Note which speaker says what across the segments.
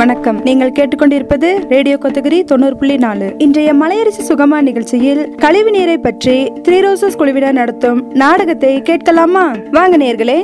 Speaker 1: வணக்கம் நீங்கள் கேட்டுக்கொண்டிருப்பது ரேடியோ கொத்தகிரி தொண்ணூறு புள்ளி நாலு இன்றைய மலையரசி சுகமா நிகழ்ச்சியில் கழிவு நீரை பற்றி த்ரீ ரோசஸ் குழுவினர் நடத்தும் நாடகத்தை கேட்கலாமா வாங்க நேர்களே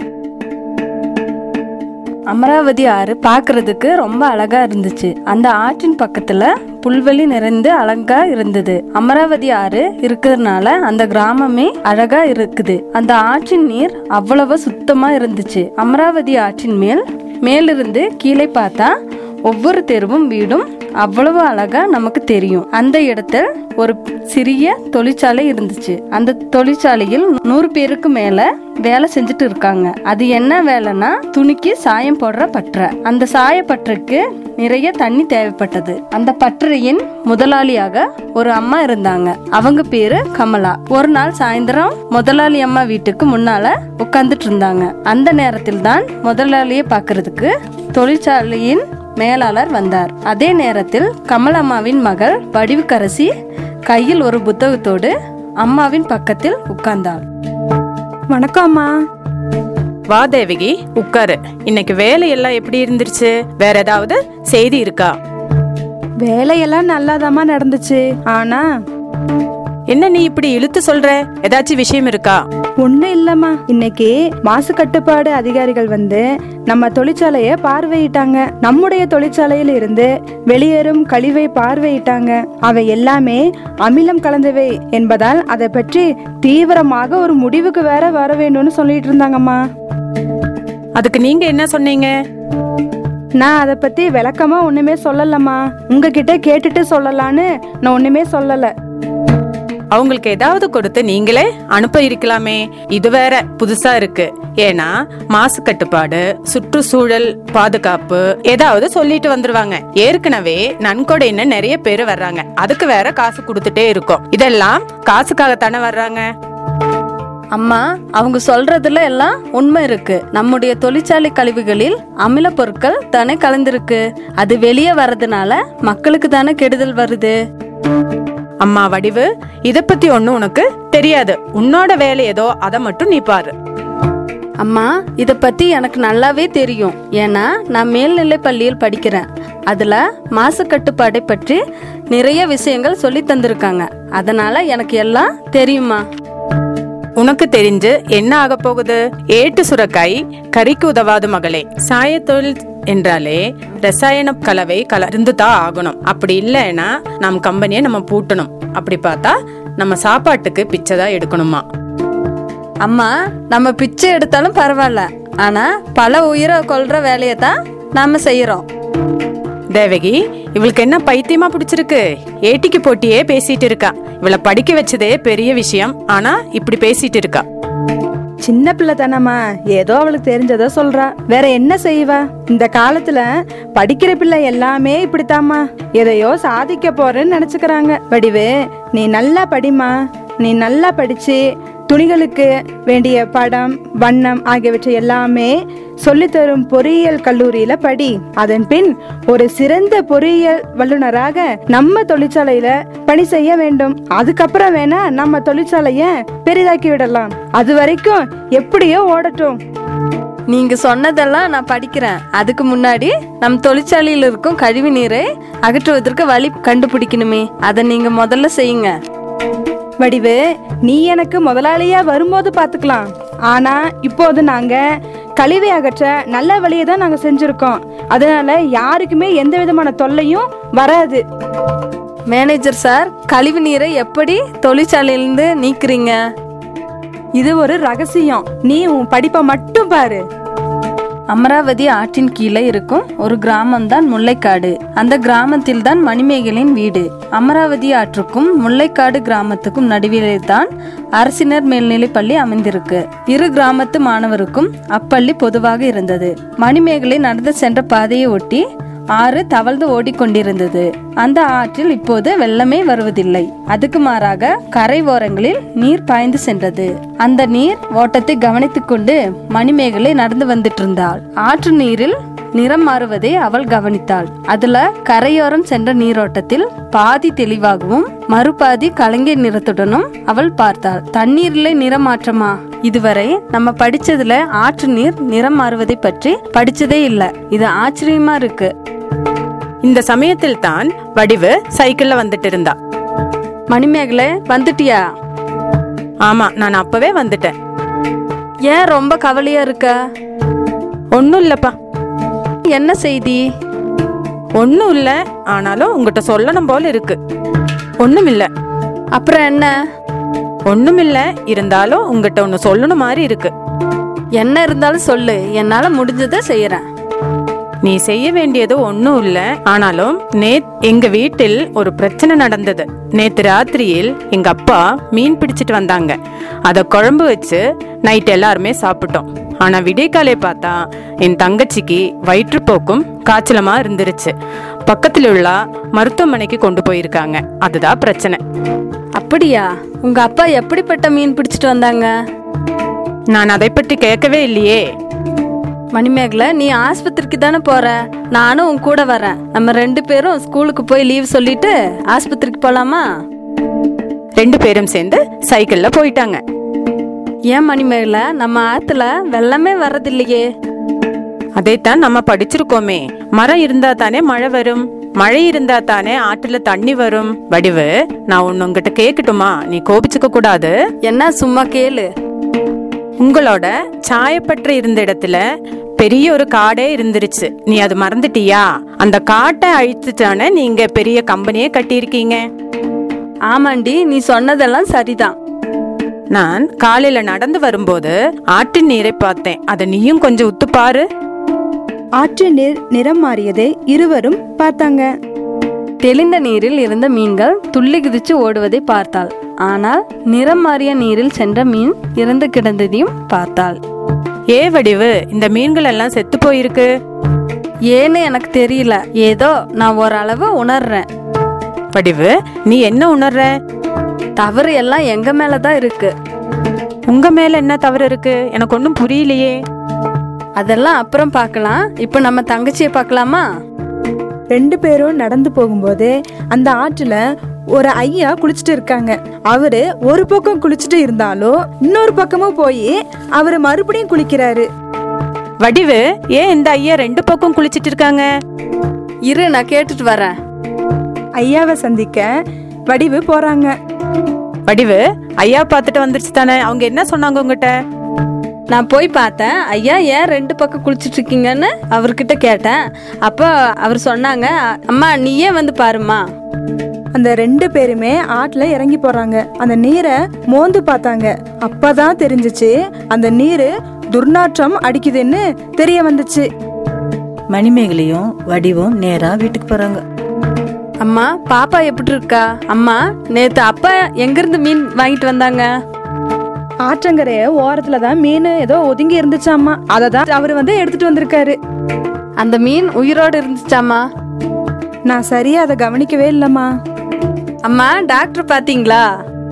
Speaker 2: அமராவதி ஆறு பார்க்கிறதுக்கு ரொம்ப அழகா இருந்துச்சு அந்த ஆற்றின் பக்கத்துல புல்வெளி நிறைந்து அழகா இருந்தது அமராவதி ஆறு இருக்கிறதுனால அந்த கிராமமே அழகா இருக்குது அந்த ஆற்றின் நீர் அவ்வளவு சுத்தமா இருந்துச்சு அமராவதி ஆற்றின் மேல் மேலிருந்து கீழே பார்த்தா ஒவ்வொரு தெருவும் வீடும் அவ்வளவு அழகா நமக்கு தெரியும் அந்த இடத்தில் ஒரு சிறிய தொழிற்சாலை இருந்துச்சு அந்த தொழிற்சாலையில் நூறு பேருக்கு மேல வேலை செஞ்சுட்டு இருக்காங்க அது என்ன வேலைன்னா துணிக்கு சாயம் போடுற பற்ற அந்த சாய பற்றுக்கு நிறைய தண்ணி தேவைப்பட்டது அந்த பட்டறையின் முதலாளியாக ஒரு அம்மா இருந்தாங்க அவங்க பேரு கமலா ஒரு நாள் சாயந்தரம் முதலாளி அம்மா வீட்டுக்கு முன்னால உட்கார்ந்துட்டு இருந்தாங்க அந்த நேரத்தில் தான் முதலாளியை பார்க்கிறதுக்கு தொழிற்சாலையின் மேலாளர் வந்தார் அதே நேரத்தில் கமலம்மாவின் மகள் வடிவுக்கரசி கையில் ஒரு புத்தகத்தோடு அம்மாவின் பக்கத்தில் உட்கார்ந்தாள்
Speaker 1: வணக்கம் அம்மா
Speaker 3: வா தேவகி உட்காரு இன்னைக்கு வேலையெல்லாம் எப்படி இருந்துருச்சு வேற ஏதாவது செய்தி இருக்கா
Speaker 1: வேலையெல்லாம் நல்லாதாம்மா நடந்துச்சு ஆனா
Speaker 3: என்ன நீ இப்படி இழுத்து சொல்ற ஏதாச்சும் விஷயம் இருக்கா
Speaker 1: ஒண்ணும் இல்லம்மா இன்னைக்கு மாசு கட்டுப்பாடு அதிகாரிகள் வந்து நம்ம தொழிற்சாலைய பார்வையிட்டாங்க நம்முடைய தொழிற்சாலையில் இருந்து வெளியேறும் கழிவை பார்வையிட்டாங்க அவை எல்லாமே அமிலம் கலந்தவை என்பதால் அதை பற்றி தீவிரமாக ஒரு முடிவுக்கு வேற வர வேண்டும்னு சொல்லிட்டு இருந்தாங்கம்மா
Speaker 3: அதுக்கு நீங்க என்ன சொன்னீங்க
Speaker 1: நான் அதை பத்தி விளக்கமா ஒண்ணுமே சொல்லலம்மா உங்ககிட்ட கேட்டுட்டு சொல்லலான்னு நான் ஒண்ணுமே சொல்லல
Speaker 3: அவங்களுக்கு ஏதாவது கொடுத்து நீங்களே அனுப்ப இருக்கலாமே இது வேற புதுசா இருக்கு ஏன்னா மாசு கட்டுப்பாடு சுற்றுச்சூழல் பாதுகாப்பு ஏதாவது சொல்லிட்டு வந்துருவாங்க ஏற்கனவே நன்கொடைன்னு நிறைய பேர் வர்றாங்க அதுக்கு வேற காசு கொடுத்துட்டே இருக்கோம் இதெல்லாம் காசுக்காகத்தானே வர்றாங்க
Speaker 2: அம்மா அவங்க சொல்றதுல எல்லாம் உண்மை இருக்கு நம்முடைய தொழிற்சாலை கழிவுகளில் அமில பொருட்கள் தானே கலந்திருக்கு அது வெளியே வர்றதுனால மக்களுக்கு தானே கெடுதல் வருது
Speaker 3: அம்மா வடிவு இத பத்தி ஒண்ணு உனக்கு தெரியாது உன்னோட வேலை ஏதோ அதை மட்டும் நீ பாரு
Speaker 2: அம்மா இத பத்தி எனக்கு நல்லாவே தெரியும் ஏன்னா நான் மேல்நிலை பள்ளியில் படிக்கிறேன் அதுல மாசு கட்டுப்பாடை பற்றி நிறைய விஷயங்கள் சொல்லி தந்திருக்காங்க அதனால எனக்கு எல்லாம் தெரியுமா
Speaker 3: உனக்கு தெரிஞ்சு என்ன ஆக போகுது ஏட்டு சுரக்காய் கறிக்கு உதவாது மகளே சாய தொழில் என்றாலே ரசாயன கலவை கலந்து தான் ஆகணும் அப்படி இல்லைன்னா நம் கம்பெனியை நம்ம பூட்டணும் அப்படி பார்த்தா நம்ம சாப்பாட்டுக்கு பிச்சை தான் எடுக்கணுமா
Speaker 2: அம்மா நம்ம பிச்சை எடுத்தாலும் பரவாயில்ல ஆனா பல உயிரை கொல்ற வேலையை தான் நாம செய்யறோம்
Speaker 3: தேவகி இவளுக்கு என்ன பைத்தியமா பிடிச்சிருக்கு ஏட்டிக்கு போட்டியே பேசிட்டு இருக்கா இவளை படிக்க வச்சதே பெரிய விஷயம் ஆனா இப்படி பேசிட்டு இருக்கா
Speaker 1: சின்ன பிள்ளை தானம்மா ஏதோ அவளுக்கு தெரிஞ்சதோ சொல்றா வேற என்ன செய்வா இந்த காலத்துல படிக்கிற பிள்ளை எல்லாமே இப்படித்தாம்மா எதையோ சாதிக்க போறேன்னு நினைச்சுக்கிறாங்க வடிவு நீ நல்லா படிமா நீ நல்லா படிச்சு துணிகளுக்கு வேண்டிய படம் வண்ணம் ஆகியவற்றை எல்லாமே சொல்லித்தரும் பொறியியல் கல்லூரியில படி அதன் பின் ஒரு சிறந்த பொறியியல் வல்லுநராக நம்ம தொழிற்சாலையில பணி செய்ய வேண்டும் அதுக்கப்புறம் வேணா நம்ம தொழிற்சாலைய பெரிதாக்கி விடலாம் அது வரைக்கும் எப்படியோ ஓடட்டும்
Speaker 2: நீங்க சொன்னதெல்லாம் நான் படிக்கிறேன் அதுக்கு முன்னாடி நம் தொழிற்சாலையில் இருக்கும் கழிவு நீரை அகற்றுவதற்கு வழி கண்டுபிடிக்கணுமே அதை நீங்க முதல்ல செய்யுங்க
Speaker 1: வடிவு நீ எனக்கு முதலாளியா வரும்போது பாத்துக்கலாம் ஆனா இப்போது நாங்க கழிவை அகற்ற நல்ல வழியை தான் நாங்க செஞ்சிருக்கோம் அதனால யாருக்குமே எந்த விதமான தொல்லையும் வராது
Speaker 2: மேனேஜர் சார் கழிவு நீரை எப்படி தொழிற்சாலையிலிருந்து நீக்குறீங்க
Speaker 1: இது ஒரு ரகசியம் நீ உன் படிப்பை மட்டும் பாரு
Speaker 2: அமராவதி ஆற்றின் கீழே இருக்கும் ஒரு கிராமம் தான் முல்லைக்காடு அந்த கிராமத்தில் தான் மணிமேகலின் வீடு அமராவதி ஆற்றுக்கும் முல்லைக்காடு கிராமத்துக்கும் நடுவிலே தான் அரசினர் மேல்நிலைப் பள்ளி அமைந்திருக்கு இரு கிராமத்து மாணவருக்கும் அப்பள்ளி பொதுவாக இருந்தது மணிமேகலை நடந்து சென்ற பாதையை ஒட்டி ஆறு தவழ்ந்து ஓடிக்கொண்டிருந்தது அந்த ஆற்றில் இப்போது வெள்ளமே வருவதில்லை அதுக்கு மாறாக கரை ஓரங்களில் நீர் பாய்ந்து சென்றது அந்த நீர் ஓட்டத்தை கவனித்துக் கொண்டு மணிமேகலை நடந்து வந்துட்டு இருந்தாள் ஆற்று நீரில் நிறம் மாறுவதை அவள் கவனித்தாள் அதுல கரையோரம் சென்ற நீரோட்டத்தில் பாதி தெளிவாகவும் மறுபாதி கலங்கிய நிறத்துடனும் அவள் பார்த்தாள் தண்ணீரிலே நிறம் மாற்றமா இதுவரை நம்ம படிச்சதுல ஆற்று நீர் நிறம் மாறுவதை பற்றி படிச்சதே இல்ல இது ஆச்சரியமா இருக்கு
Speaker 3: இந்த சமயத்தில் தான் வடிவு சைக்கிள்ல வந்துட்டு இருந்தா
Speaker 2: மணிமேகலை வந்துட்டியா
Speaker 3: ஆமா நான் அப்பவே வந்துட்டேன்
Speaker 2: ஏன் ரொம்ப கவலையா இருக்க
Speaker 3: ஒன்னும் இல்லப்பா
Speaker 2: என்ன செய்தி
Speaker 3: ஒன்னும் இல்ல ஆனாலும் உங்ககிட்ட சொல்லணும் போல இருக்கு ஒண்ணும் இல்ல
Speaker 2: அப்புறம் என்ன
Speaker 3: ஒண்ணும் இல்ல இருந்தாலும் உங்ககிட்ட ஒன்னு சொல்லணும் மாதிரி இருக்கு
Speaker 2: என்ன இருந்தாலும் சொல்லு என்னால முடிஞ்சதை செய்யறேன்
Speaker 3: நீ செய்ய வேண்டியது ஒன்றும் இல்ல ஆனாலும் நேத் எங்க வீட்டில் ஒரு பிரச்சனை நடந்தது நேத்து ராத்திரியில் எங்க அப்பா மீன் பிடிச்சிட்டு வந்தாங்க அத குழம்பு வச்சு நைட் எல்லாருமே சாப்பிட்டோம் ஆனா விடியக்காலை பார்த்தா என் தங்கச்சிக்கு வயிற்றுப்போக்கும் காய்ச்சலமா இருந்துருச்சு பக்கத்துல உள்ள மருத்துவமனைக்கு கொண்டு போயிருக்காங்க அதுதான் பிரச்சனை
Speaker 2: அப்படியா உங்க அப்பா எப்படிப்பட்ட மீன் பிடிச்சிட்டு வந்தாங்க
Speaker 3: நான் அதை பற்றி கேட்கவே இல்லையே
Speaker 2: மணிமேகலை நீ ஆஸ்பத்திரிக்கு தானே போற நானும் உன் கூட வரேன் நம்ம ரெண்டு பேரும் ஸ்கூலுக்கு போய் லீவ் சொல்லிட்டு ஆஸ்பத்திரிக்கு போலாமா
Speaker 3: ரெண்டு பேரும் சேர்ந்து சைக்கிள்ல போயிட்டாங்க
Speaker 2: ஏன் மணிமேகலை நம்ம ஆத்துல வெள்ளமே வர்றதில்லையே
Speaker 3: அதைத்தான் நம்ம படிச்சிருக்கோமே மரம் இருந்தா தானே மழை வரும் மழை இருந்தா தானே ஆற்றுல தண்ணி வரும் வடிவு நான் ஒன்னு உங்ககிட்ட கேட்கட்டுமா நீ கோபிச்சுக்க கூடாது
Speaker 2: என்ன சும்மா கேளு
Speaker 3: உங்களோட சாயப்பற்று இருந்த இடத்துல பெரிய ஒரு காடே இருந்துருச்சு நீ அது மறந்துட்டியா அந்த காட்டை அழித்துட்டானே நீங்க பெரிய கம்பெனியே கட்டியிருக்கீங்க
Speaker 2: ஆமாண்டி நீ சொன்னதெல்லாம் சரிதான்
Speaker 3: நான் காலையில நடந்து வரும்போது ஆற்றின் நீரை பார்த்தேன் அதை நீயும் கொஞ்சம் உத்து பாரு
Speaker 1: ஆற்று நீர் நிறம் மாறியதை இருவரும் பார்த்தாங்க
Speaker 2: தெளிந்த நீரில் இருந்த மீன்கள் துள்ளி குதிச்சு ஓடுவதை பார்த்தாள் ஆனால் நிறம் மாறிய நீரில் சென்ற மீன் இறந்து கிடந்ததையும் பார்த்தாள்
Speaker 3: ஏ வடிவு இந்த மீன்கள் எல்லாம் செத்து போயிருக்கு
Speaker 2: ஏன்னு எனக்கு தெரியல ஏதோ நான் ஓரளவு உணர்றேன்
Speaker 3: வடிவு நீ என்ன உணர்ற
Speaker 2: தவறு எல்லாம் எங்க மேலதான் இருக்கு
Speaker 3: உங்க மேல என்ன தவறு இருக்கு எனக்கு ஒன்றும் புரியலையே
Speaker 2: அதெல்லாம் அப்புறம் பார்க்கலாம் இப்போ நம்ம தங்கச்சியை பார்க்கலாமா
Speaker 1: ரெண்டு பேரும் நடந்து போகும்போது அந்த ஆற்றுல ஒரு ஐயா குளிச்சுட்டு இருக்காங்க அவரு ஒரு பக்கம் குளிச்சுட்டு இருந்தாலும் இன்னொரு பக்கமும் போய் அவரு மறுபடியும் குளிக்கிறாரு
Speaker 3: வடிவு ஏன் இந்த ஐயா ரெண்டு பக்கம் குளிச்சிட்டு இருக்காங்க
Speaker 2: இரு நான் கேட்டுட்டு வரேன்
Speaker 1: ஐயாவை சந்திக்க வடிவு போறாங்க
Speaker 3: வடிவு ஐயா பார்த்துட்டு வந்துருச்சு தானே அவங்க என்ன சொன்னாங்க உங்ககிட்ட
Speaker 2: நான் போய் பார்த்தேன் ஐயா ஏன் ரெண்டு பக்கம் குளிச்சிட்டு இருக்கீங்கன்னு அவர்கிட்ட கேட்டேன் அப்போ அவர் சொன்னாங்க அம்மா நீயே வந்து பாரும்மா
Speaker 1: அந்த ரெண்டு பேருமே ஆற்றுல இறங்கி போறாங்க அந்த நீரை மோந்து பார்த்தாங்க அப்பதான் தெரிஞ்சுச்சு அந்த நீர் துர்நாற்றம் அடிக்குதுன்னு தெரிய வந்துச்சு
Speaker 4: மணிமேகலையும் வடிவும் நேரா வீட்டுக்கு போறாங்க
Speaker 2: அம்மா பாப்பா எப்படி இருக்கா அம்மா நேத்து அப்பா எங்கிருந்து மீன் வாங்கிட்டு வந்தாங்க
Speaker 1: ஆற்றங்கரைய ஓரத்துல தான் மீன் ஏதோ ஒதுங்கி இருந்துச்சாமா அதை தான் அவர் வந்து எடுத்துட்டு வந்திருக்காரு
Speaker 2: அந்த மீன் உயிரோடு இருந்துச்சாம்மா
Speaker 1: நான் சரியா அதை கவனிக்கவே இல்லம்மா
Speaker 2: அம்மா டாக்டர் பாத்தீங்களா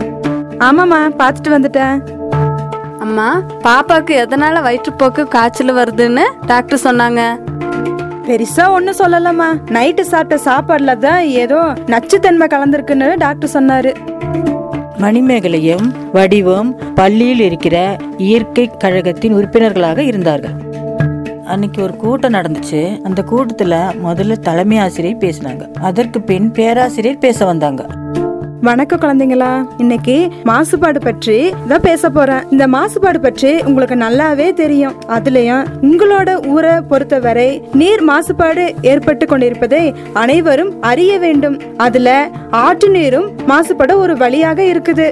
Speaker 1: ஆமாம்மா பார்த்துட்டு வந்துட்டேன்
Speaker 2: அம்மா பாப்பாக்கு எதனால வயிற்றுப்போக்கு காய்ச்சல் வருதுன்னு டாக்டர் சொன்னாங்க
Speaker 1: பெருசா ஒன்றும் சொல்லலம்மா நைட்டு சாப்பிட்ட சாப்பாடுல தான் ஏதோ நச்சுத்தன்மை கலந்துருக்குன்னு டாக்டர் சொன்னாரு
Speaker 4: மணிமேகலையும் வடிவும் பள்ளியில் இருக்கிற இயற்கை கழகத்தின் உறுப்பினர்களாக இருந்தார்கள் அன்னைக்கு ஒரு கூட்டம் நடந்துச்சு அந்த கூட்டத்துல முதல்ல தலைமை ஆசிரியர் பேசினாங்க அதற்கு பின் பேராசிரியர் பேச வந்தாங்க
Speaker 1: வணக்கம் குழந்தைங்களா இன்னைக்கு மாசுபாடு பற்றி தான் பேச போறேன் இந்த மாசுபாடு பற்றி உங்களுக்கு நல்லாவே தெரியும் அதுலயும் உங்களோட ஊரை பொறுத்தவரை நீர் மாசுபாடு ஏற்பட்டு கொண்டிருப்பதை அனைவரும் அறிய வேண்டும் அதுல ஆற்று நீரும் மாசுபட ஒரு வழியாக இருக்குது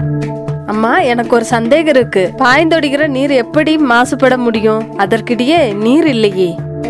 Speaker 2: அம்மா எனக்கு ஒரு சந்தேகம் இருக்கு பாய்ந்தொடிகிற நீர் எப்படி மாசுபட முடியும் அதற்கிடையே நீர் இல்லையே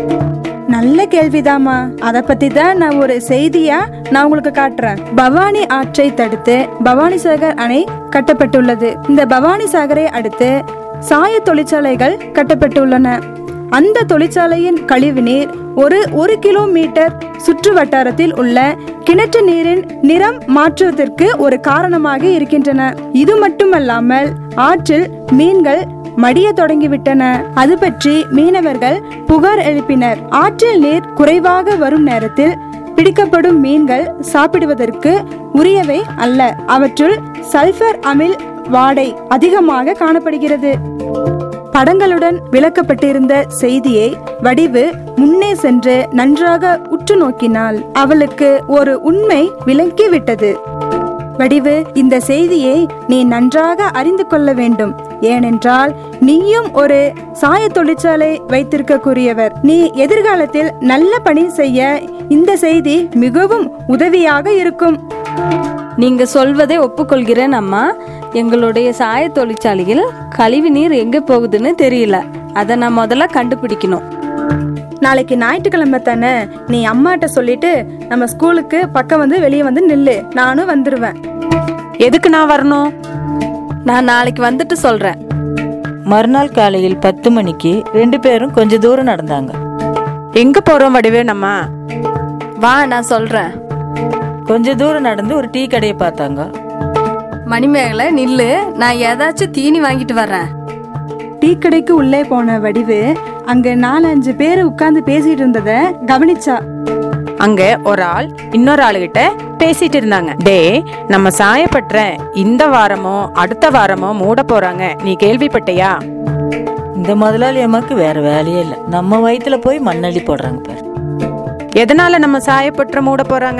Speaker 1: நல்ல கேள்விதாம்மா அத பத்தி தான் நான் ஒரு செய்தியா நான் உங்களுக்கு காட்டுறேன் பவானி ஆற்றை தடுத்து பவானி சாகர் அணை கட்டப்பட்டுள்ளது இந்த பவானி சாகரை அடுத்து சாய தொழிற்சாலைகள் கட்டப்பட்டுள்ளன அந்த தொழிற்சாலையின் கழிவுநீர் ஒரு ஒரு கிலோமீட்டர் சுற்று வட்டாரத்தில் உள்ள கிணற்று நீரின் நிறம் மாற்றுவதற்கு ஒரு காரணமாக இருக்கின்றன இது மட்டுமல்லாமல் ஆற்றில் மீன்கள் மடிய தொடங்கிவிட்டன அது பற்றி மீனவர்கள் புகார் எழுப்பினர் ஆற்றில் நீர் குறைவாக வரும் நேரத்தில் பிடிக்கப்படும் மீன்கள் சாப்பிடுவதற்கு உரியவை அல்ல அவற்றுள் சல்பர் அமில் வாடை அதிகமாக காணப்படுகிறது படங்களுடன் விளக்கப்பட்டிருந்த செய்தியை வடிவு முன்னே சென்று நன்றாக உற்று நோக்கினாள் அவளுக்கு ஒரு உண்மை விளங்கிவிட்டது வடிவு இந்த செய்தியை நீ நன்றாக அறிந்து கொள்ள வேண்டும் ஏனென்றால் நீயும் ஒரு சாய தொழிற்சாலை வைத்திருக்கக்கூடியவர் நீ எதிர்காலத்தில் நல்ல பணி செய்ய இந்த செய்தி மிகவும் உதவியாக இருக்கும்
Speaker 2: நீங்க சொல்வதை ஒப்புக்கொள்கிறேன் அம்மா எங்களுடைய சாய தொழிற்சாலையில் கழிவு நீர் எங்க போகுதுன்னு தெரியல அதை நான் முதல்ல கண்டுபிடிக்கணும்
Speaker 1: நாளைக்கு ஞாயிற்றுக்கிழமை தானே நீ அம்மாட்ட சொல்லிட்டு நம்ம ஸ்கூலுக்கு பக்கம் வந்து வெளியே வந்து நில்லு நானும் வந்துருவேன்
Speaker 3: எதுக்கு நான் வரணும்
Speaker 2: நான் நாளைக்கு வந்துட்டு சொல்றேன்
Speaker 4: மறுநாள் காலையில் பத்து மணிக்கு ரெண்டு பேரும் கொஞ்ச தூரம் நடந்தாங்க
Speaker 3: எங்க போறோம் வடிவே நம்ம
Speaker 2: வா நான் சொல்றேன்
Speaker 4: கொஞ்ச தூரம் நடந்து ஒரு டீ கடையை பார்த்தாங்க
Speaker 2: மணிமேகலை நில்லு நான் ஏதாச்சும் தீனி வாங்கிட்டு வரேன்
Speaker 1: டீ கடைக்கு உள்ளே போன வடிவு அங்க நாலஞ்சு பேர் உட்கார்ந்து பேசிட்டு இருந்தத கவனிச்சா
Speaker 3: அங்க ஒரு ஆள் இன்னொரு ஆளுகிட்ட பேசிட்டு இருந்தாங்க டே நம்ம சாயப்பற்ற இந்த வாரமோ அடுத்த வாரமோ மூட போறாங்க நீ கேள்விப்பட்டியா
Speaker 4: இந்த முதலாளி அம்மாக்கு வேற வேலையே இல்லை நம்ம வயித்துல போய் மண்ணள்ளி போடுறாங்க பாரு
Speaker 3: எதனால நம்ம சாயப்பற்ற மூட போறாங்க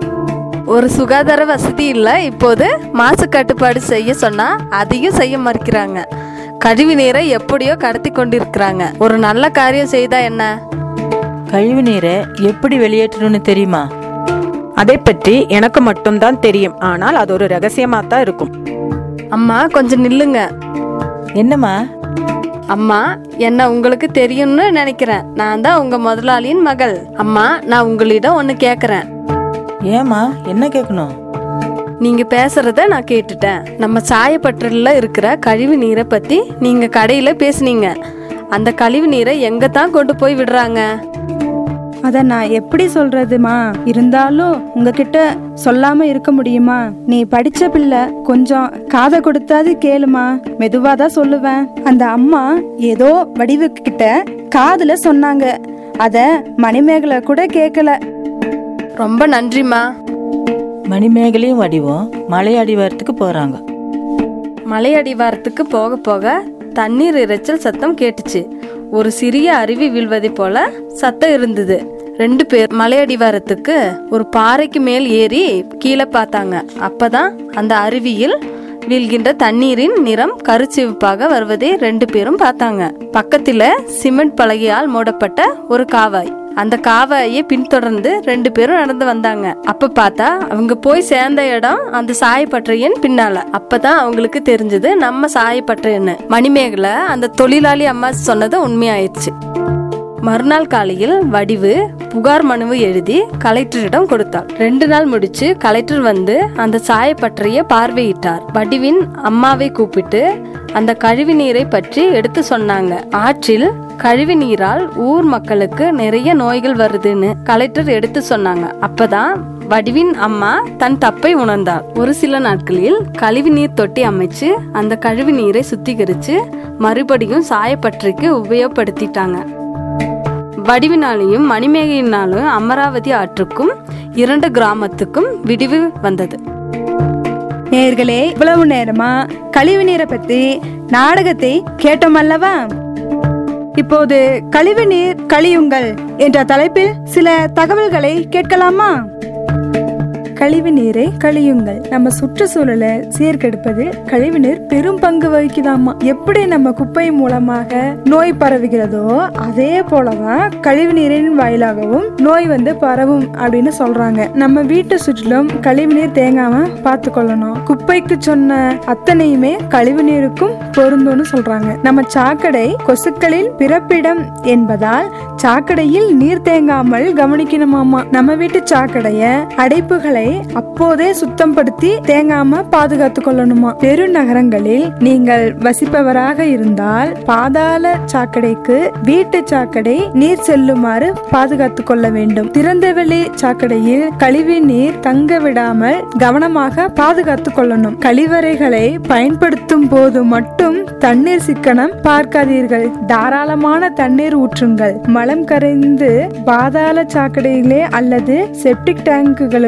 Speaker 2: ஒரு சுகாதார வசதி இல்ல இப்போது மாசு கட்டுப்பாடு செய்ய சொன்னா அதையும் செய்ய மறுக்கிறாங்க கழிவு நீரை எப்படியோ கடத்தி கொண்டிருக்கிறாங்க ஒரு நல்ல காரியம் செய்தா என்ன
Speaker 4: கழிவு நீரை எப்படி வெளியேற்றணும்னு தெரியுமா
Speaker 3: அதை பற்றி எனக்கு மட்டும்தான் தெரியும் ஆனால் அது ஒரு ரகசியமா தான் இருக்கும்
Speaker 2: அம்மா கொஞ்சம் நில்லுங்க
Speaker 4: என்னம்மா
Speaker 2: அம்மா என்ன உங்களுக்கு தெரியும்னு நினைக்கிறேன் நான் தான் உங்க முதலாளியின் மகள் அம்மா நான் உங்களிடம் ஒன்னு கேக்குறேன்
Speaker 4: ஏம்மா என்ன கேட்கணும்
Speaker 2: நீங்க பேசுறத நான் கேட்டுட்டேன் நம்ம சாயப்பட்டறையில இருக்கிற கழிவு நீரை பத்தி நீங்க கடையில பேசுனீங்க அந்த கழிவு நீரை எங்க தான் கொண்டு போய் விடுறாங்க
Speaker 1: அத நான் எப்படி சொல்றதுமா இருந்தாலும் உங்ககிட்ட சொல்லாம இருக்க முடியுமா நீ படிச்ச பிள்ளை கொஞ்சம் காதை கொடுத்தாது கேளுமா மெதுவா தான் சொல்லுவேன் அந்த அம்மா ஏதோ வடிவு கிட்ட காதுல சொன்னாங்க அத மணிமேகலை கூட கேட்கல
Speaker 2: ரொம்ப நன்றிம்மா
Speaker 4: மணிமேகலையும் வடிவும் மலை அடிவாரத்துக்கு போறாங்க
Speaker 2: மலை அடிவாரத்துக்கு போக போக தண்ணீர் இரைச்சல் சத்தம் கேட்டுச்சு ஒரு சிறிய அருவி வீழ்வதை போல சத்தம் இருந்தது ரெண்டு பேர் மலை அடிவாரத்துக்கு ஒரு பாறைக்கு மேல் ஏறி கீழே பார்த்தாங்க அப்பதான் அந்த அருவியில் வீழ்கின்ற தண்ணீரின் நிறம் கருச்சிவப்பாக வருவதை ரெண்டு பேரும் பார்த்தாங்க பக்கத்துல சிமெண்ட் பலகையால் மூடப்பட்ட ஒரு காவாய் அந்த காவாயை பின்தொடர்ந்து ரெண்டு பேரும் நடந்து வந்தாங்க அப்ப பார்த்தா அவங்க போய் சேர்ந்த இடம் அந்த சாயப்பட்டறையின் பின்னால அப்பதான் அவங்களுக்கு தெரிஞ்சது நம்ம சாயப்பட்டறைன்னு மணிமேகலை அந்த தொழிலாளி அம்மா சொன்னது உண்மையாயிடுச்சு மறுநாள் காலையில் வடிவு புகார் மனுவை எழுதி கலெக்டரிடம் கொடுத்தாள் ரெண்டு நாள் முடிச்சு கலெக்டர் வந்து அந்த சாயப்பட்டறையை பார்வையிட்டார் வடிவின் அம்மாவை கூப்பிட்டு அந்த கழிவு நீரை பற்றி எடுத்து சொன்னாங்க ஆற்றில் கழிவு நீரால் ஊர் மக்களுக்கு நிறைய நோய்கள் வருதுன்னு கலெக்டர் எடுத்து சொன்னாங்க அப்பதான் வடிவின் அம்மா தன் தப்பை உணர்ந்தாள் ஒரு சில நாட்களில் கழிவு நீர் தொட்டி அமைச்சு அந்த கழிவு நீரை சுத்திகரிச்சு மறுபடியும் சாயப்பட்டறைக்கு உபயோகப்படுத்திட்டாங்க வடிவினாலையும் மணிமேகையினாலும் அமராவதி ஆற்றுக்கும் இரண்டு கிராமத்துக்கும் விடிவு வந்தது
Speaker 1: நேர்களே இவ்வளவு நேரமா கழிவு நீரை பத்தி நாடகத்தை கேட்டோம் அல்லவா இப்போது கழிவு நீர் கழியுங்கள் என்ற தலைப்பில் சில தகவல்களை கேட்கலாமா கழிவு நீரை கழியுங்கள் நம்ம சுற்றுச்சூழலை சீர்கெடுப்பது கழிவு நீர் பெரும் பங்கு வகிக்குதாமா எப்படி நம்ம குப்பை மூலமாக நோய் பரவுகிறதோ அதே போலதான் கழிவு நீரின் வாயிலாகவும் நோய் வந்து பரவும் அப்படின்னு சொல்றாங்க நம்ம வீட்டு சுற்றிலும் கழிவு நீர் தேங்காம பார்த்து கொள்ளணும் குப்பைக்கு சொன்ன அத்தனையுமே கழிவு நீருக்கும் பொருந்தும்னு சொல்றாங்க நம்ம சாக்கடை கொசுக்களின் பிறப்பிடம் என்பதால் சாக்கடையில் நீர் தேங்காமல் கவனிக்கணுமாமா நம்ம வீட்டு சாக்கடைய அடைப்புகளை அப்போதே சுத்தம் படுத்தி தேங்காம பாதுகாத்து கொள்ளணுமா பெருநகரங்களில் நீங்கள் வசிப்பவராக இருந்தால் பாதாள சாக்கடைக்கு வீட்டு சாக்கடை நீர் செல்லுமாறு பாதுகாத்து கொள்ள வேண்டும் திறந்தவெளி சாக்கடையில் கழிவு நீர் தங்க விடாமல் கவனமாக பாதுகாத்து கொள்ளணும் கழிவறைகளை பயன்படுத்தும் போது மட்டும் தண்ணீர் சிக்கனம் பார்க்காதீர்கள் தாராளமான தண்ணீர் ஊற்றுங்கள் மலம் கரைந்து பாதாள சாக்கடைகளே அல்லது செப்டிக் டேங்குகளுக்கோ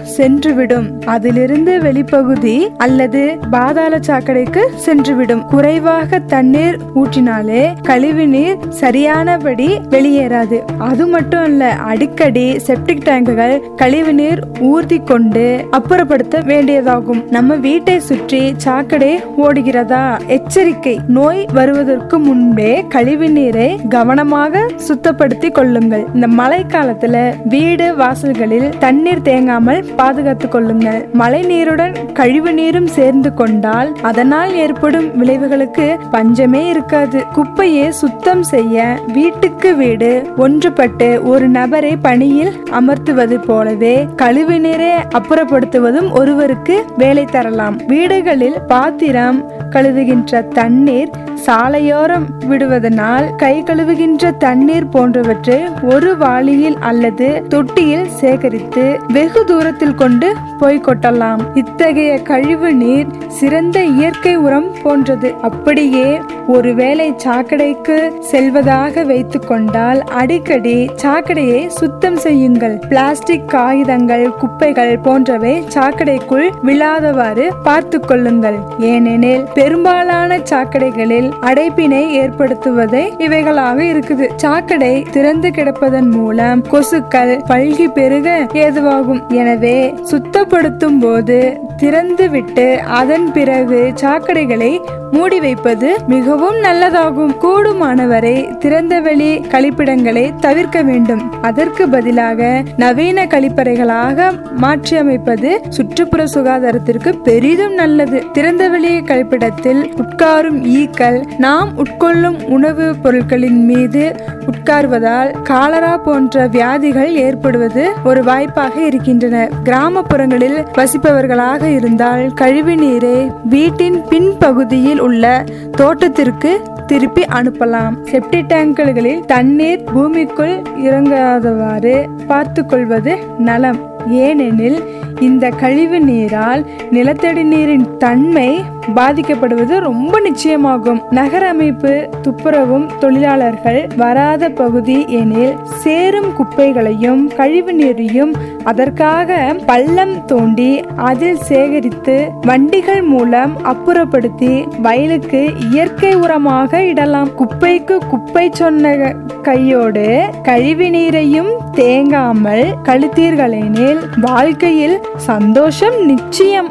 Speaker 1: சென்றுவிடும் அதிலிருந்து வெளிப்பகுதி அல்லது பாதாள சாக்கடைக்கு சென்றுவிடும் குறைவாக தண்ணீர் ஊற்றினாலே கழிவு நீர் சரியானபடி வெளியேறாது அது மட்டும் இல்ல அடிக்கடி செப்டிக் டேங்குகள் கழிவு நீர் ஊர்தி கொண்டு அப்புறப்படுத்த வேண்டியதாகும் நம்ம வீட்டை சுற்றி சாக்கடை ஓடுகிறதா எச்சரிக்கை நோய் வருவதற்கு முன்பே கழிவு நீரை கவனமாக சுத்தப்படுத்தி கொள்ளுங்கள் இந்த மழை காலத்துல வீடு வாசல்களில் தண்ணீர் தேங்காமல் பாதுகாத்துக் கொள்ளுங்கள் மழை நீருடன் கழிவு நீரும் சேர்ந்து கொண்டால் அதனால் ஏற்படும் விளைவுகளுக்கு பஞ்சமே இருக்காது குப்பையை சுத்தம் செய்ய வீட்டுக்கு வீடு ஒன்றுபட்டு ஒரு நபரை பணியில் அமர்த்துவது போலவே கழிவு நீரை அப்புறப்படுத்துவதும் ஒருவருக்கு வேலை தரலாம் வீடுகளில் பாத்திரம் கழுவுகின்ற தண்ணீர் சாலையோரம் விடுவதனால் கை கழுவுகின்ற தண்ணீர் போன்றவற்றை ஒரு வாளியில் அல்லது தொட்டியில் சேகரித்து வெகு தூரத்தில் கொண்டு போய் கொட்டலாம் இத்தகைய கழிவு நீர் சிறந்த இயற்கை உரம் போன்றது அப்படியே ஒருவேளை சாக்கடைக்கு செல்வதாக வைத்துக் கொண்டால் அடிக்கடி சாக்கடையை சுத்தம் செய்யுங்கள் பிளாஸ்டிக் காகிதங்கள் குப்பைகள் போன்றவை சாக்கடைக்குள் விழாதவாறு பார்த்து கொள்ளுங்கள் ஏனெனில் பெரும்பாலான சாக்கடைகளில் அடைப்பினை ஏற்படுத்துவதே இவைகளாக இருக்குது சாக்கடை திறந்து கிடப்பதன் மூலம் கொசுக்கள் பல்கி பெருக ஏதுவாகும் எனவே சுத்தப்படுத்தும் போது திறந்து விட்டு அதன் பிறகு சாக்கடைகளை மூடி வைப்பது மிகவும் நல்லதாகும் கூடுமானவரை திறந்தவெளி கழிப்பிடங்களை தவிர்க்க வேண்டும் அதற்கு பதிலாக நவீன கழிப்பறைகளாக மாற்றி அமைப்பது சுற்றுப்புற சுகாதாரத்திற்கு பெரிதும் நல்லது திறந்தவெளி கழிப்பிடத்தில் உட்காரும் ஈக்கள் நாம் உட்கொள்ளும் உணவுப் பொருட்களின் மீது உட்கார்வதால் காலரா போன்ற வியாதிகள் ஏற்படுவது ஒரு வாய்ப்பாக இருக்கின்றன கிராமப்புறங்களில் வசிப்பவர்களாக இருந்தால் கழிவு நீரை வீட்டின் பின்பகுதியில் உள்ள தோட்டத்திற்கு திருப்பி அனுப்பலாம் செப்டி டேங்குகளில் தண்ணீர் பூமிக்குள் இறங்காதவாறு பார்த்து கொள்வது நலம் ஏனெனில் இந்த கழிவு நீரால் நிலத்தடி நீரின் தன்மை பாதிக்கப்படுவது ரொம்ப நிச்சயமாகும் நகர அமைப்பு துப்புரவும் தொழிலாளர்கள் வராத பகுதி எனில் சேரும் குப்பைகளையும் கழிவு நீரையும் அதற்காக பள்ளம் தோண்டி அதில் சேகரித்து வண்டிகள் மூலம் அப்புறப்படுத்தி வயலுக்கு இயற்கை உரமாக இடலாம் குப்பைக்கு குப்பை சொன்ன கையோடு கழிவு நீரையும் தேங்காமல் கழித்தீர்களெனில் வாழ்க்கையில் சந்தோஷம் நிச்சயம்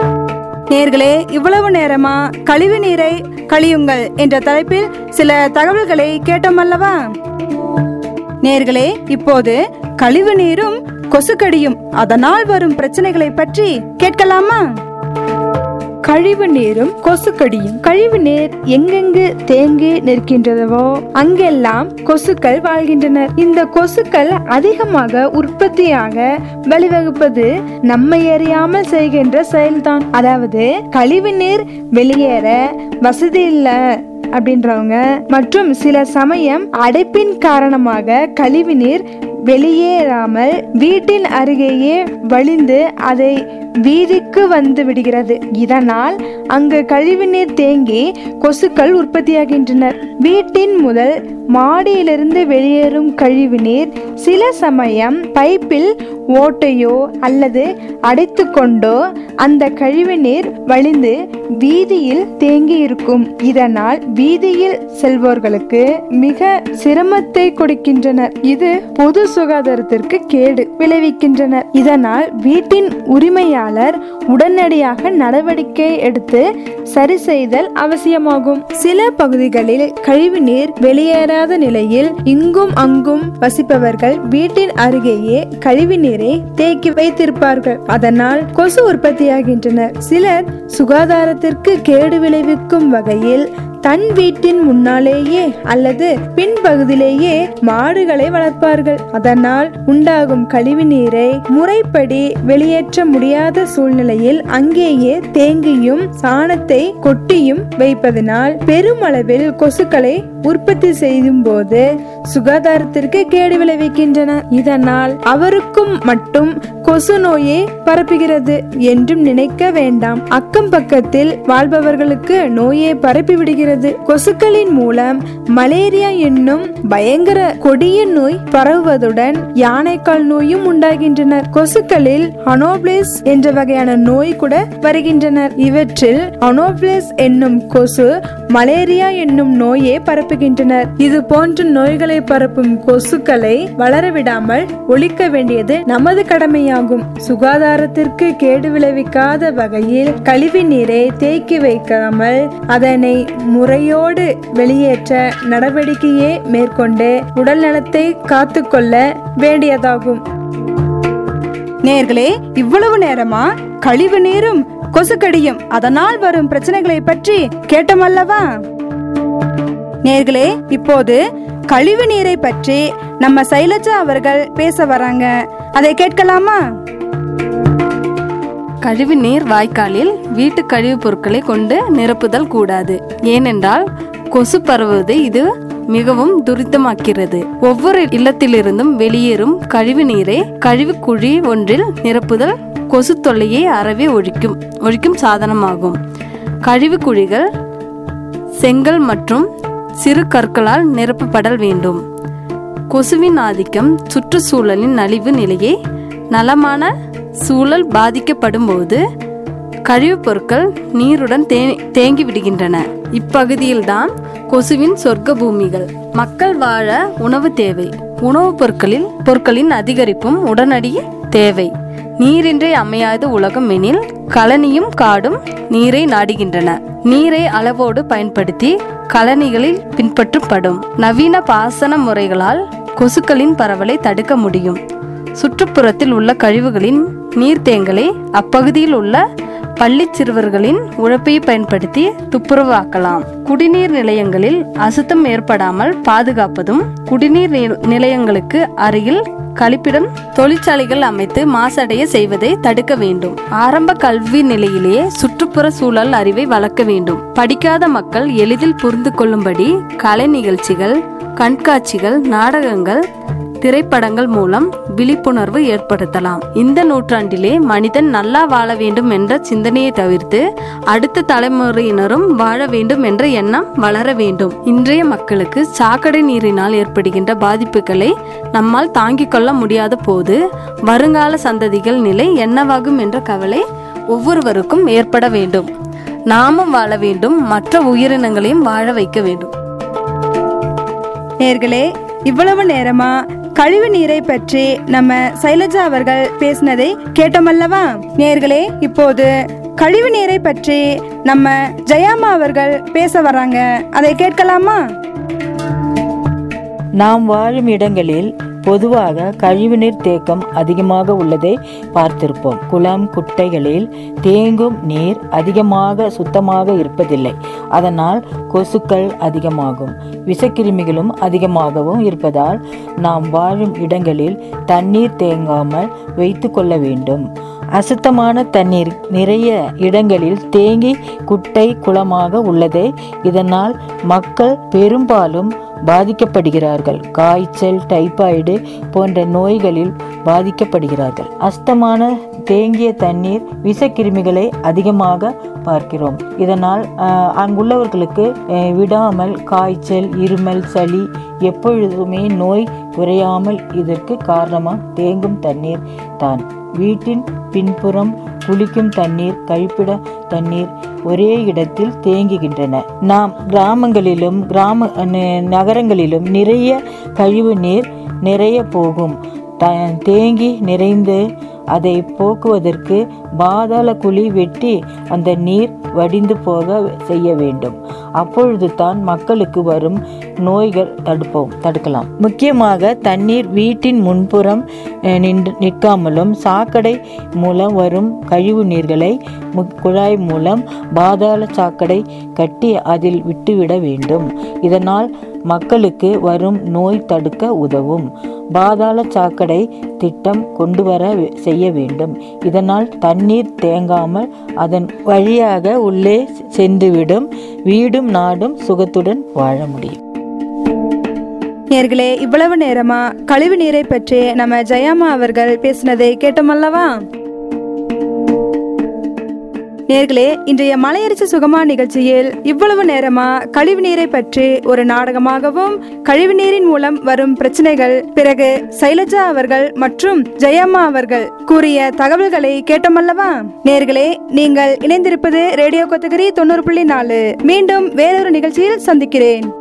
Speaker 1: நேர்களே இவ்வளவு நேரமா கழிவு நீரை கழியுங்கள் என்ற தலைப்பில் சில தகவல்களை கேட்டோம் அல்லவா நேர்களே இப்போது கழிவு நீரும் கொசுக்கடியும் அதனால் வரும் பிரச்சனைகளை பற்றி கேட்கலாமா கழிவு நீரும் கொசுக்கடியும் கழிவு நீர் எங்கெங்கு தேங்கி நிற்கின்றதவோ அங்கெல்லாம் கொசுக்கள் வாழ்கின்றன இந்த கொசுக்கள் அதிகமாக உற்பத்தியாக வழிவகுப்பது நம்மை அறியாமல் செய்கின்ற செயல்தான் அதாவது கழிவு நீர் வெளியேற வசதி இல்ல அப்படின்றவங்க மற்றும் சில சமயம் அடைப்பின் காரணமாக கழிவு நீர் வெளியேறாமல் வீட்டின் அருகேயே வழிந்து அதை வீதிக்கு வந்து விடுகிறது இதனால் அங்கு கழிவுநீர் தேங்கி கொசுக்கள் உற்பத்தியாகின்றன வீட்டின் முதல் மாடியிலிருந்து வெளியேறும் கழிவுநீர் சில சமயம் பைப்பில் ஓட்டையோ அல்லது அடைத்து கொண்டோ அந்த கழிவுநீர் வழிந்து வீதியில் தேங்கி இருக்கும் இதனால் வீதியில் செல்வோர்களுக்கு மிக சிரமத்தை கொடுக்கின்றனர் இது பொது சுகாதாரத்திற்கு கேடு விளைவிக்கின்றனர் இதனால் வீட்டின் உரிமையாளர் உடனடியாக நடவடிக்கை எடுத்து சரி செய்தல் அவசியமாகும் சில பகுதிகளில் கழிவுநீர் வெளியேறாத நிலையில் இங்கும் அங்கும் வசிப்பவர்கள் வீட்டின் அருகேயே கழிவுநீரை தேக்கி வைத்திருப்பார்கள் அதனால் கொசு உற்பத்தியாகின்றனர் சிலர் சுகாதாரத்திற்கு கேடு விளைவிக்கும் வகையில் தன் வீட்டின் முன்னாலேயே அல்லது பின்பகுதியிலேயே மாடுகளை வளர்ப்பார்கள் அதனால் உண்டாகும் கழிவு நீரை முறைப்படி வெளியேற்ற முடியாத சூழ்நிலையில் அங்கேயே தேங்கியும் சாணத்தை கொட்டியும் வைப்பதனால் பெருமளவில் கொசுக்களை உற்பத்தி செய்யும் போது சுகாதாரத்திற்கு கேடு விளைவிக்கின்றன இதனால் அவருக்கும் மட்டும் கொசு நோயை பரப்புகிறது என்றும் நினைக்க வேண்டாம் அக்கம் பக்கத்தில் வாழ்பவர்களுக்கு நோயை பரப்பி விடுகிறது வருகிறது கொசுக்களின் மூலம் மலேரியா என்னும் பயங்கர கொடிய நோய் பரவுவதுடன் யானைக்கால் நோயும் உண்டாகின்றனர் கொசுக்களில் அனோபிளிஸ் என்ற வகையான நோய் கூட வருகின்றனர் இவற்றில் அனோபிளிஸ் என்னும் கொசு மலேரியா என்னும் நோயை பரப்புகின்றனர் இது போன்ற நோய்களை பரப்பும் கொசுக்களை வளரவிடாமல் ஒழிக்க வேண்டியது நமது கடமையாகும் சுகாதாரத்திற்கு கேடு விளைவிக்காத வகையில் கழிவு நீரை தேக்கி வைக்காமல் அதனை முறையோடு வெளியேற்ற நடவடிக்கையை மேற்கொண்டு உடல் நலத்தை காத்துக்கொள்ள வேண்டியதாகும்
Speaker 5: நேர்களே இவ்வளவு நேரமா கழிவு நீரும் கொசுக்கடியும் அதனால் வரும் பிரச்சனைகளை பற்றி கேட்டோமல்லவா நேர்களே இப்போது கழிவு நீரை பற்றி நம்ம சைலஜா அவர்கள் பேச வராங்க அதை கேட்கலாமா
Speaker 2: கழிவு நீர் வாய்க்காலில் வீட்டு கழிவுப் பொருட்களை கொண்டு நிரப்புதல் கூடாது ஏனென்றால் கொசு பரவுவதை இது மிகவும் துரிதமாக்கிறது ஒவ்வொரு இல்லத்திலிருந்தும் வெளியேறும் கழிவு நீரை கழிவு குழி ஒன்றில் நிரப்புதல் கொசு தொல்லையை அறவே ஒழிக்கும் ஒழிக்கும் சாதனமாகும் கழிவு குழிகள் செங்கல் மற்றும் சிறு கற்களால் நிரப்பப்படல் வேண்டும் கொசுவின் ஆதிக்கம் சுற்றுச்சூழலின் நலிவு நிலையை நலமான சூழல் பாதிக்கப்படும் போது கழிவுப் பொருட்கள் நீருடன் தே தேங்கி விடுகின்றன இப்பகுதியில்தான் கொசுவின் சொர்க்க பூமிகள் மக்கள் வாழ உணவு தேவை உணவுப் பொருட்களில் பொருட்களின் அதிகரிப்பும் உடனடி தேவை நீரின்றி அமையாத உலகம் எனில் கழனியும் காடும் நீரை நாடுகின்றன நீரை அளவோடு பயன்படுத்தி கழனிகளில் பின்பற்றப்படும் நவீன பாசன முறைகளால் கொசுக்களின் பரவலை தடுக்க முடியும் சுற்றுப்புறத்தில் உள்ள கழிவுகளின் நீர்த்தேங்கலை அப்பகுதியில் உள்ள பள்ளி சிறுவர்களின் உழைப்பை பயன்படுத்தி துப்புரவாக்கலாம் குடிநீர் நிலையங்களில் அசுத்தம் ஏற்படாமல் பாதுகாப்பதும் குடிநீர் நி- நிலையங்களுக்கு அருகில் கழிப்பிடம் தொழிற்சாலைகள் அமைத்து மாசடைய செய்வதை தடுக்க வேண்டும் ஆரம்ப கல்வி நிலையிலேயே சுற்றுப்புற சூழல் அறிவை வளர்க்க வேண்டும் படிக்காத மக்கள் எளிதில் புரிந்து கொள்ளும்படி கலை நிகழ்ச்சிகள் கண்காட்சிகள் நாடகங்கள் திரைப்படங்கள் மூலம் விழிப்புணர்வு ஏற்படுத்தலாம் இந்த நூற்றாண்டிலே மனிதன் நல்லா வாழ வேண்டும் என்ற சிந்தனையை தவிர்த்து அடுத்த தலைமுறையினரும் வாழ வேண்டும் என்ற எண்ணம் வளர வேண்டும் இன்றைய மக்களுக்கு சாக்கடை நீரினால் ஏற்படுகின்ற பாதிப்புகளை நம்மால் தாங்கிக் கொள்ள முடியாத போது வருங்கால சந்ததிகள் நிலை என்னவாகும் என்ற கவலை ஒவ்வொருவருக்கும் ஏற்பட வேண்டும் நாமும் வாழ வேண்டும் மற்ற உயிரினங்களையும் வாழ வைக்க வேண்டும்
Speaker 5: நேர்களே இவ்வளவு நேரமா கழிவு நீரை பற்றி நம்ம சைலஜா அவர்கள் பேசினதை கேட்டோமல்லவா நேர்களே இப்போது கழிவு நீரை பற்றி நம்ம ஜெயாமா அவர்கள் பேச வராங்க அதை கேட்கலாமா
Speaker 4: நாம் வாழும் இடங்களில் பொதுவாக கழிவுநீர் தேக்கம் அதிகமாக உள்ளதை பார்த்திருப்போம் குளம் குட்டைகளில் தேங்கும் நீர் அதிகமாக சுத்தமாக இருப்பதில்லை அதனால் கொசுக்கள் அதிகமாகும் விஷக்கிருமிகளும் அதிகமாகவும் இருப்பதால் நாம் வாழும் இடங்களில் தண்ணீர் தேங்காமல் வைத்து கொள்ள வேண்டும் அசுத்தமான தண்ணீர் நிறைய இடங்களில் தேங்கி குட்டை குளமாக உள்ளது இதனால் மக்கள் பெரும்பாலும் பாதிக்கப்படுகிறார்கள் காய்ச்சல் டைபாய்டு போன்ற நோய்களில் பாதிக்கப்படுகிறார்கள் அஸ்தமான தேங்கிய தண்ணீர் விஷக்கிருமிகளை அதிகமாக பார்க்கிறோம் இதனால் ஆஹ், அங்குள்ளவர்களுக்கு ஆஹ், விடாமல் காய்ச்சல் இருமல் சளி எப்பொழுதுமே நோய் குறையாமல் இதற்கு காரணமாக தேங்கும் தண்ணீர் தான் வீட்டின் பின்புறம் குளிக்கும் தண்ணீர் கழிப்பிட தண்ணீர் ஒரே இடத்தில் தேங்குகின்றன நாம் கிராமங்களிலும் கிராம ந- நகரங்களிலும் நிறைய கழிவு நீர் நிறைய போகும் த- தேங்கி நிறைந்து அதை போக்குவதற்கு பாதாள குழி வெட்டி அந்த நீர் வடிந்து போக செய்ய வேண்டும் அப்பொழுது தான் மக்களுக்கு வரும் நோய்கள் தடுப்போம் தடுக்கலாம் முக்கியமாக தண்ணீர் வீட்டின் முன்புறம் அஹ், நின்று நிற்காமலும் சாக்கடை மூலம் வரும் கழிவு நீர்களை மு- குழாய் மூலம் பாதாள சாக்கடை கட்டி அதில் விட்டுவிட வேண்டும் இதனால் மக்களுக்கு வரும் நோய் தடுக்க உதவும் பாதாள சாக்கடை திட்டம் கொண்டு வர வே- செய்ய வேண்டும் இதனால் தண்ணீர் தேங்காமல் அதன் வழியாக உள்ளே சென்றுவிடும் வீடும் நாடும் சுகத்துடன் வாழ முடியும்
Speaker 5: நேர்களே இவ்வளவு நேரமா கழிவு நீரை பற்றி நம்ம ஜெயாமா அவர்கள் பேசினதை கேட்டோமல்லவா நேர்களே இன்றைய மலையரிசி சுகமா நிகழ்ச்சியில் இவ்வளவு நேரமா கழிவு நீரை பற்றி ஒரு நாடகமாகவும் கழிவு நீரின் மூலம் வரும் பிரச்சனைகள் பிறகு சைலஜா அவர்கள் மற்றும் ஜெயம்மா அவர்கள் கூறிய தகவல்களை கேட்டோமல்லவா நேர்களே நீங்கள் இணைந்திருப்பது ரேடியோ கொத்தகிரி தொண்ணூறு புள்ளி நாலு மீண்டும் வேறொரு நிகழ்ச்சியில் சந்திக்கிறேன்